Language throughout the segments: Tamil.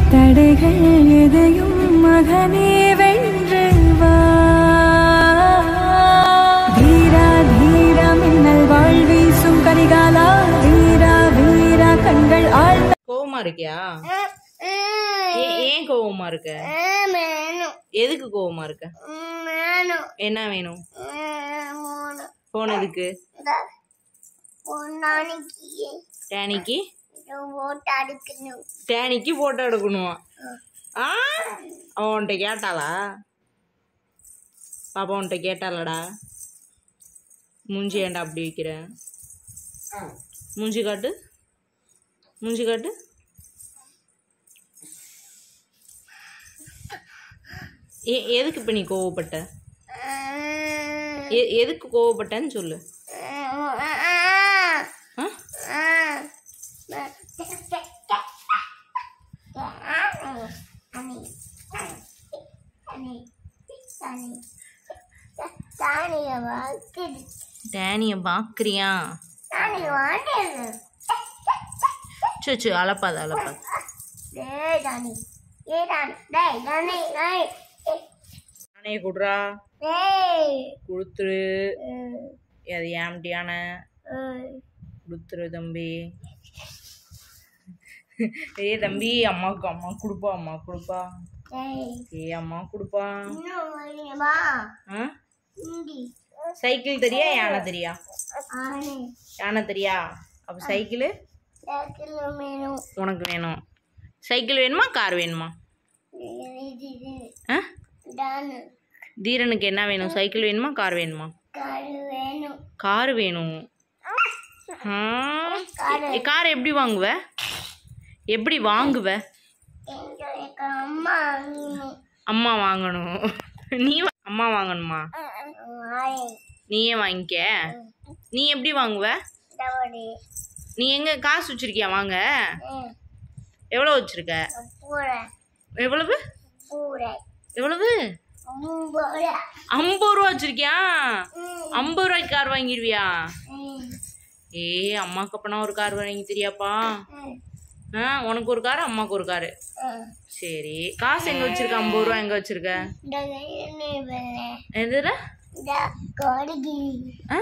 தடைகள் எதையும் மகனே வென்று வா தீரா தீரா மின்னல் வாழ் வீசும் கரிகாலா வீரா வீரா கண்கள் ஆழ்ந்த கோவமா இருக்கியா ஏன் ஏன் கோவமா இருக்க எதுக்கு கோவமா இருக்க என்ன வேணும் போன் எதுக்கு டேனிக்கு டேனிக்கு போட்டோ எடுக்கணும் ஆ அவன் உன்கிட்ட கேட்டாளா பாப்பா உன்கிட்ட கேட்டாளடா மூஞ்சி ஏன்டா அப்படி வைக்கிற மூஞ்சி காட்டு மூஞ்சி காட்டு ஏ எதுக்கு இப்போ நீ கோவப்பட்ட எ எதுக்கு கோவப்பட்டன்னு சொல்லு ஆ டேனியை பார்க்குறியா சு அலப்பாத அலப்பாத நானே குடுறா கொடுத்துரு அது ஏம்டியான கொடுத்துரு தம்பி ஏய் தம்பி அம்மாவுக்கு அம்மா கொடுப்பா அம்மா கொடுப்பா ஏய் அம்மா கொடுப்பா ஆ சைக்கிள் தெரியா யானை தெரியா யானை தெரியா அப்போ சைக்கிள் உனக்கு வேணும் சைக்கிள் வேணுமா கார் வேணுமா ஆ தீரனுக்கு என்ன வேணும் சைக்கிள் வேணுமா கார் வேணுமா கார் வேணும் ஆ ஏ, கார் எப்படி வாங்குவ எப்படி வாங்குவ அம்மா வாங்கணும் நீ வா- அம்மா வாங்கணுமா நீயே வாங்கிக்க நீ எப்படி வாங்குவ நீ எங்க காசு வச்சிருக்கியா வாங்க எவ்வளோ வச்சிருக்க எவ்வளவு எவ்வளவு ஐம்பது ரூபா வச்சிருக்கியா ஐம்பது ரூபாய்க்கு கார் வாங்கிடுவியா ஏ அம்மாக்கு அப்பனா ஒரு கார் வாங்கி தெரியாப்பா ஆ உனக்கு ஒரு கார் அம்மாக்கு ஒரு காரு சரி காசு எங்க வச்சிருக்க ஐம்பது ரூபா எங்க வச்சிருக்க எதுல ஆ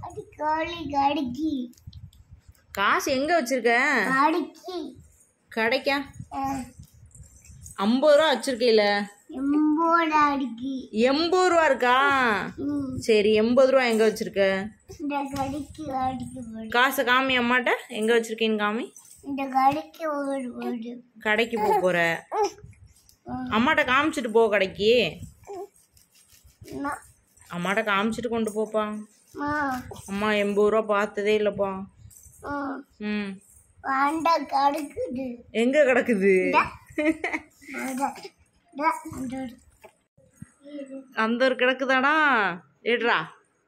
காசு எங்க வச்சிருக்க கடைக்கா ஐம்பது ரூபா வச்சிருக்கீல எண்பது ரூபா இருக்கா சரி எண்பது ரூபா எங்க வச்சிருக்க காசை காமி அம்மாட்ட எங்க வச்சிருக்கேன்னு காமி இந்த கடைக்கு ஒரு ஒரு கடைக்கு போக போற அம்மாட்ட காமிச்சிட்டு போ கடைக்கு அம்மா, அம்மாட்ட காமிச்சிட்டு கொண்டு போப்பா அம்மா, அம்மா எண்பது ரூபா பார்த்ததே இல்லைப்பா அம்மா, ம் வாண்டா கடுக்குது எங்க கிடக்குது அதான், அதான், அந்த ஒரு அந்த ஒரு கிடக்குதாடா ஏட்ரா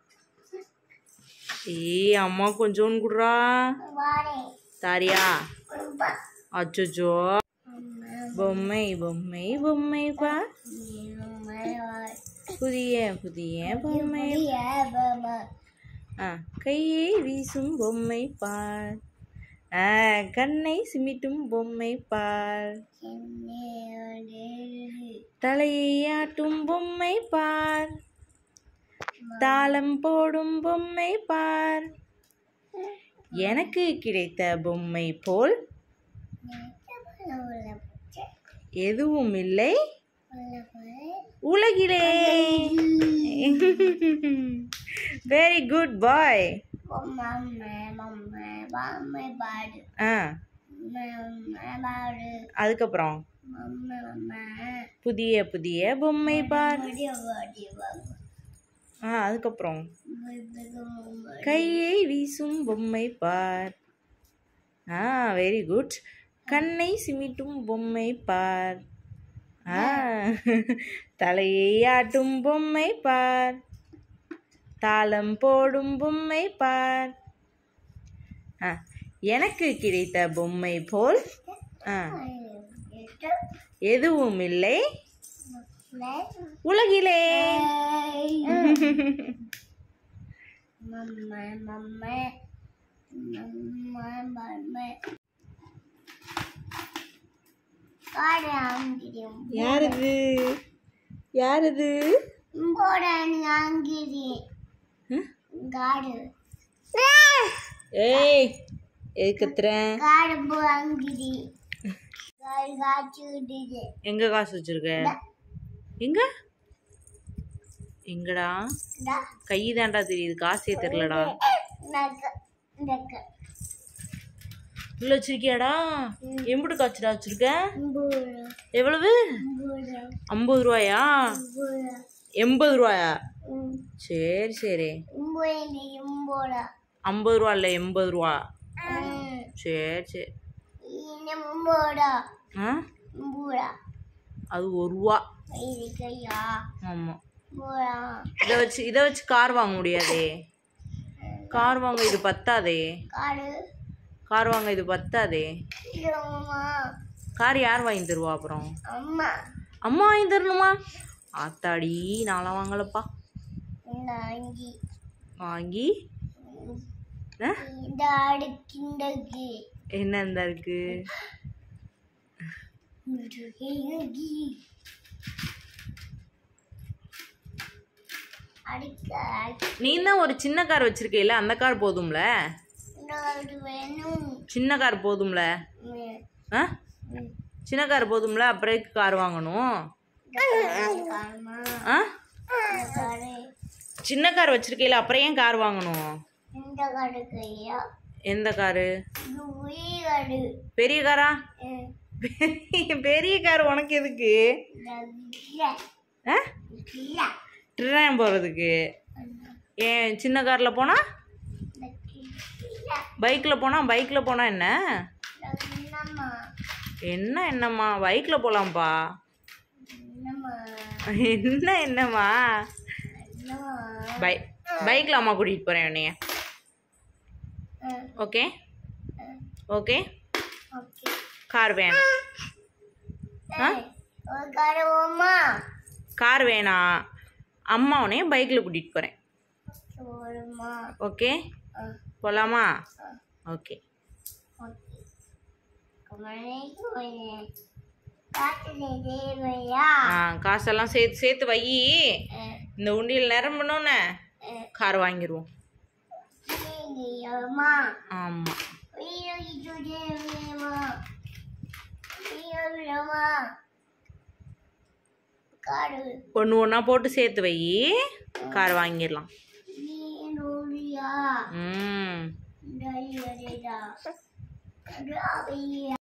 ஏய் அம்மா கொஞ்சோன்னு குடுறா வாரேன். தாரியா ரொம்ப அச்சோ பொம்மை பொம்மை பொம்மை பா மழை புதிய புதிய பொம்மை பாபா ஆ கையை வீசும் பொம்மை பார் ஆ கண்ணை சிமிட்டும் பொம்மை பார் தலையை ஆட்டும் பொம்மை பார் தாளம் போடும் பொம்மை பார் எனக்கு கிடைத்த பொம்மை போல் எதுவும் இல்லை உலகிலே வெரி குட் பாய் பாடு ஆ பாடு அதுக்கப்புறம் புதிய புதிய பொம்மை பார் ஆ அதுக்கப்புறம் கையை வீசும் பொம்மை பார் ஆ வெரி குட் கண்ணை சிமிட்டும் பொம்மை பார் ஆ தலையை ஆட்டும் பொம்மை பார் தாளம் போடும் பொம்மை பார் ஆ எனக்கு கிடைத்த பொம்மை போல் ஆ எதுவும் இல்லை உலகிலே மம்ம மம்ம மம்ம மம்ம காடு அங்கிடும் யாருது யாருது போடான்னு அங்கிடி ம்? காடு ஏய் எதுக்கு கத்துறேன் காடு போ அங்கிடி காடு காய்ச்சி விட்டுது எங்க காசு வச்சிருக்க எங்க எங்கடா இந்தா, கை தாண்டா தெரியுது காசே தெரிலடா நக்க நக்க உள்ள வச்சிருக்கியாடா எம்பிட்டு காய்ச்சடா வச்சிருக்க பூரா எவ்வளவு பூரா ஐம்பது ரூபாயா பூரா எண்பது ரூபாயா ம் சரி சரி இம்போடி இம்போடா ஐம்பது ரூபா இல்லை எண்பது ரூபா ம் சரி சரி இம்போடா ஆ பூரா அது ஒரு ரூபா இது கையா ஆமாம் பூரா இதை வச்சு இதை வச்சு கார் வாங்க முடியாதே கார் வாங்க இது பத்தாதே காடு கார் வாங்க இது பத்தாதே இல்லம்மா கார் யார் வாங்கி தருவா அப்புறம் அம்மா அம்மா வாங்கி தரணுமா ஆத்தாடி நான்லாம் வாங்கலப்பா இந்த அங்கி வாங்கி ஆ? இந்த அடுக்கிண்டக்கு என்ன இந்த இருக்கு அங்கி அடுக்க நீ தான் ஒரு சின்ன கார் வச்சிருக்கேல அந்த கார் போதும்ல அடுக்கு வேணும் சின்ன கார் போதும்ல ம், ஆ ம். சின்ன கார் போதும்ல அப்புறம் எதுக்கு கார் வாங்கணும் இந்த காடு காணுமா? ஆ இந்த காடு சின்ன கார் வச்சிருக்கேல அப்புறம் ஏன் கார் வாங்கணும் இந்த காடு கையா எந்த காரு இது உயிர் காடு பெரிய காரா ம், பெரிய பெரிய கார் உனக்கு எதுக்கு இந்த இல்ல ஆ இல்ல ட்ரெயின் போகிறதுக்கு ஏன் சின்ன காரில் போனால் இந்த இல்ல பைக்கில் போனால் பைக்கில் போனால் என்ன என்னம்மா என்ன என்னம்மா பைக்கில் போகலாம்ப்பா என்னம்மா என்ன என்னம்மா என்னம்மா பை பைக்கில் அம்மா கூட்டிகிட்டு போகிறேன் உன்னைய ம், ஓகே ம், ஓகே ஓகே கார் வேணாம் ஆ? ஏய், ஒரு காடு ஓமா கார் வேணாம் அம்மா உன்னைய பைக்கில் கூட்டிகிட்டு போகிறேன் ஒருமா ஓகே ஆ போகலாமா ஆ ஓகே ஓகே கமலைக்கு போய் காட்டுல தேவையா ஆ காசெல்லாம் சேர்த்து சேர்த்து வை ம், இந்த உண்டியல் நிரம்பணுன்னு ம். கார் வாங்கிடுவோம் நீங்கம்மா ஆமாம் ஐயோ இது தேவையம்மா ஐயோ விடமா காடு ஒன்று ஒன்றா போட்டு சேர்த்து வை கார் வாங்கிடலாம் நீ நூலியா ம் இந்த ஐயரேடா அது அவையா